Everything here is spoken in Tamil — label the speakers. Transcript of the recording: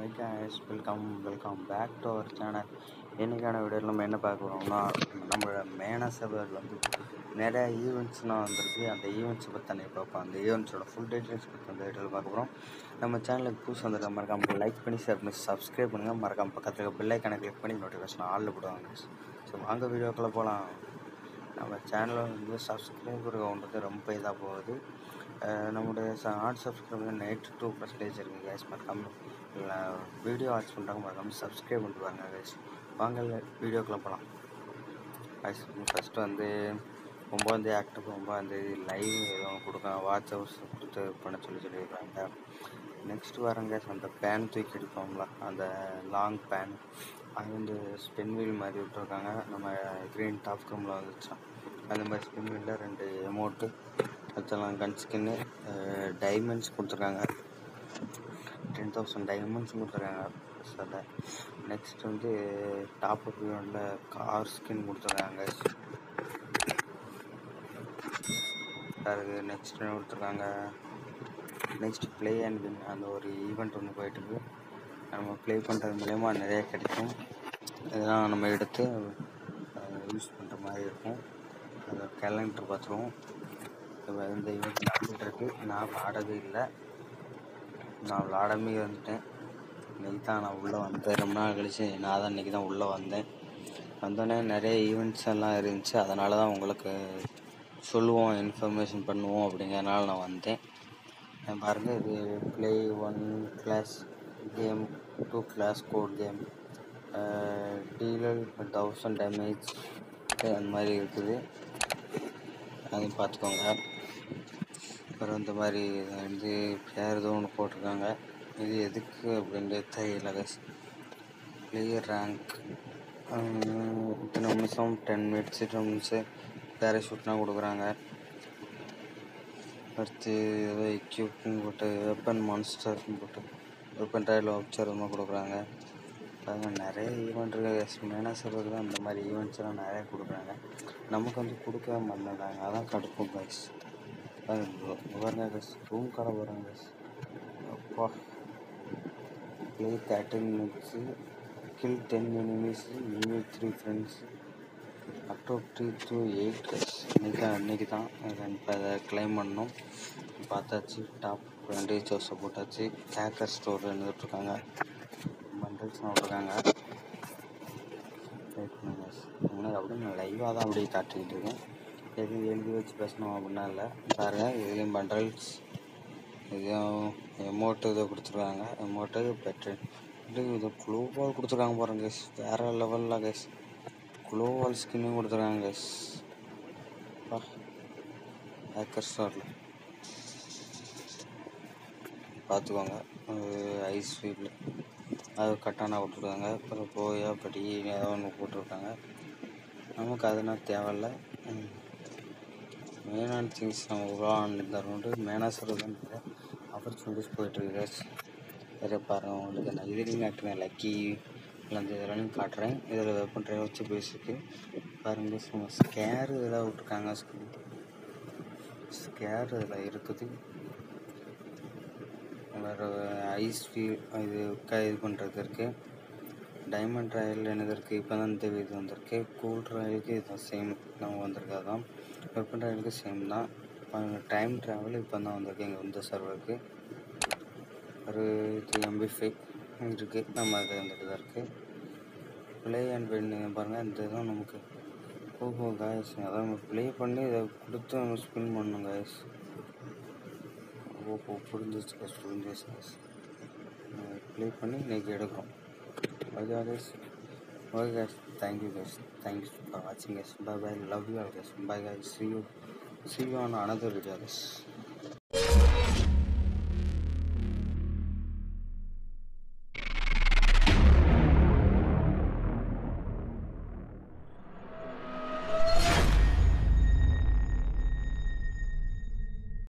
Speaker 1: High guys welcome welcome back to our channel இன்றைக்கான வீடியோவில் நம்ம என்ன பார்க்க போகிறோம்னா நம்மளோட மேனா சர்வரில் வந்து நிறையா ஈவெண்ட்ஸ்லாம் வந்திருக்கு அந்த ஈவெண்ட்ஸை பற்றி தண்ணி பார்ப்போம் அந்த ஈவெண்ட்ஸோட ஃபுல் டீட்டெயில்ஸ் பற்றி அந்த வீடியோவில் பார்க்க போகிறோம் நம்ம சேனலுக்கு புதுசு வந்திருக்க மறக்காம லைக் பண்ணி ஷேர் பண்ணி சப்ஸ்கிரைப் பண்ணுங்கள் மறக்காம பக்கத்தில் இருக்க பெல் ஐக்கானை கிளிக் பண்ணி நோட்டிஃபிகேஷன் ஆளில் போடுவாங்க ஸோ வாங்க வீடியோக்குள்ளே போகலாம் நம்ம சேனலில் வந்து சப்ஸ்கிரைபர் கவுண்டது ரொம்ப இதாக போகுது அஹ் நம்முடைய ஆட் சப்ஸ்கிரைபர் நைட் டூ பர்சன்டேஜ் இருக்குது கேஸ் மறக்காமல் இல்லை வீடியோ வாட்ச் பண்ணுறாங்க மறக்காமல் சப்ஸ்கிரைப் பண்ணிட்டு வாங்க கேஸ் வாங்க வீடியோக்குள்ளே போகலாம் guys ஃபஸ்ட்டு வந்து ஒம்பதாந்தேதி அக்டோபர் ஒம்பதாந்தேதி லைவ் ஏதோ கொடுக்க வாட்ச் ஹவுஸ் கொடுத்து பண்ண சொல்லி சொல்லியிருக்காங்க நெக்ஸ்ட் வரங்க அந்த பேன் தூக்கி அடிப்போம்ல அந்த லாங் பேன் அது வந்து ஸ்பின் வீல் மாதிரி விட்டுருக்காங்க நம்ம க்ரீன் டாப் ரூமில் வந்துச்சான் அந்த மாதிரி ஸ்பின் வீலில் ரெண்டு எமௌண்ட்டு அதெல்லாம் கன் ஸ்கின்னு டைமண்ட்ஸ் கொடுத்துருக்காங்க டென் தௌசண்ட் டைமண்ட்ஸ் கொடுத்துருக்காங்க அதில் நெக்ஸ்ட் வந்து டாப் அப் கார் ஸ்கின் கொடுத்துருக்காங்க அதுக்கு நெக்ஸ்ட் என்ன கொடுத்துருக்காங்க நெக்ஸ்ட் ப்ளே அண்ட் வின் அந்த ஒரு ஈவெண்ட் ஒன்று போயிட்டுருக்கு நம்ம ப்ளே பண்ணுறது மூலயமா நிறைய கிடைக்கும் இதெல்லாம் நம்ம எடுத்து யூஸ் பண்ணுற மாதிரி இருக்கும் அதை கேலண்டர் பார்த்துருவோம் இப்போ இந்த ஈவெண்ட் நடந்துகிட்டு இருக்கு நான் விளாடவே இல்லை நான் விளாடாமே வந்துட்டேன் இன்னைக்கு தான் நான் உள்ளே வந்தேன் ரொம்ப நாள் கழிச்சு நான் தான் இன்றைக்கி தான் உள்ளே வந்தேன் வந்தோடனே நிறைய ஈவெண்ட்ஸ் எல்லாம் இருந்துச்சு அதனால தான் உங்களுக்கு சொல்லுவோம் இன்ஃபர்மேஷன் பண்ணுவோம் அப்படிங்கிறனால நான் வந்தேன் நான் பாருங்கள் இது play one class game two class கோட் கேம் டீலர் தௌசண்ட் டேமேஜ் அந்த மாதிரி இருக்குது அதையும் பார்த்துக்கோங்க அப்புறம் இந்த மாதிரி வந்து பேர் ஏதோ ஒன்று போட்டிருக்காங்க இது எதுக்கு அப்படின்றது தெரியல guys. பிளேயர் ரேங்க் இத்தனை நிமிஷம் டென் மினிட்ஸு டென் மினிட்ஸு பேராஷூட்லாம் கொடுக்குறாங்க அடுத்து ஏதோ எக்யூப்னு போட்டு வெப்பன் மான்ஸ்டர்னு போட்டு வெப்பன் ட்ரையல் வச்சரமாக கொடுக்குறாங்க பாருங்க நிறைய ஈவெண்ட் இருக்குது மெயினாக சொல்கிறது தான் இந்த மாதிரி ஈவெண்ட்ஸ் எல்லாம் நிறைய கொடுக்குறாங்க நமக்கு வந்து கொடுக்கவே மாட்டேங்கிறாங்க அதான் கடுப்பும் கைஸ் பாருங்க கைஸ் ரூம் கடை பாருங்க கைஸ் அப்பா play thirteen minutes kill ten enemies இனிமேல் three friends October three two eight இன்னைக்கு அன்னைக்கு தான் இப்போ அதை கிளைம் பண்ணோம் பார்த்தாச்சு டாப் ரெண்டு சோஸை போட்டாச்சு ஹேக்கர் ஸ்டோர் இருந்துகிட்ருக்காங்க பண்டல்ஸ் விட்ருக்காங்க வெயிட் பண்ணுங்க உங்களுக்கு அப்படியே நான் லைவாக தான் அப்படியே காட்டிக்கிட்டு இருக்கேன் எதுவும் எழுதி வச்சு பேசணும் அப்படின்னா இல்லை பாருங்கள் இதுலேயும் பண்டல்ஸ் இதையும் எமௌண்ட்டு இதை கொடுத்துருக்காங்க எமௌண்ட்டு பெட்ரு இது இது குளோபால் கொடுத்துருக்காங்க பாருங்க guys. வேற லெவலில் கேஸ் குளோவால் ஸ்கின்னும் கொடுத்துருக்காங்க கேஸ் ஹேக்கர் ஸ்டோரில் பார்த்துக்கோங்க ஐஸ் ஃபீல்டு அது கட்டானா கொடுத்துருக்காங்க அப்புறம் போயா படி ஏதோ ஒன்று போட்டிருக்காங்க நமக்கு அதெல்லாம் தேவையில்ல மெயினான திங்ஸ் நம்ம உருவாண்டு தரோண்டு மேனாசர் தான் ஆப்பர்ச்சுனிட்டிஸ் போயிட்டுருக்கு guys. நிறைய பாருங்கள் உங்களுக்கு நான் இதுலேயும் காட்டுறேன் லக்கி அந்த இதெல்லாம் காட்டுறேன் இதில் வெப்பன் ட்ரைவ் வச்சு பேசிருக்கு பாருங்க சும்மா ஸ்கேர் இதெல்லாம் விட்ருக்காங்க ஸ்கேர் இதில் இருக்குது வேறு ஐஸ் ஃபீ இது க இது பண்ணுறது இருக்குது டைமண்ட் ராயல் என்னது இருக்குது இப்போ தான் இந்த இது வந்திருக்கு கூல் ராயலுக்கு இது சேம் தான் வந்திருக்கு அதான் வெப்பன் ராயலுக்கு சேம் தான் டைம் ட்ராவல் இப்போ தான் வந்திருக்கு இங்கே இந்த சர்வருக்கு ஒரு த்ரீ எம்பி ஃபைவ் இருக்குது நம்ம அது வந்துட்டு தான் இருக்குது ப்ளே அண்ட் வின் பாருங்கள் இந்த இதுதான் நமக்கு ஓஹோ காய்ஸ் அதான் நம்ம ப்ளே பண்ணி இதை கொடுத்து நம்ம ஸ்பின் பண்ணணும் காய்ஸ் ஓஹோ புரிஞ்சிச்சு காய்ஸ் புரிஞ்சிச்சு காய்ஸ் ப்ளே பண்ணி இன்றைக்கி எடுக்கிறோம் okay guys okay guys thank you guys thank you for வாட்சிங் guys bye bye love you guys bye guys see you see you on another video guys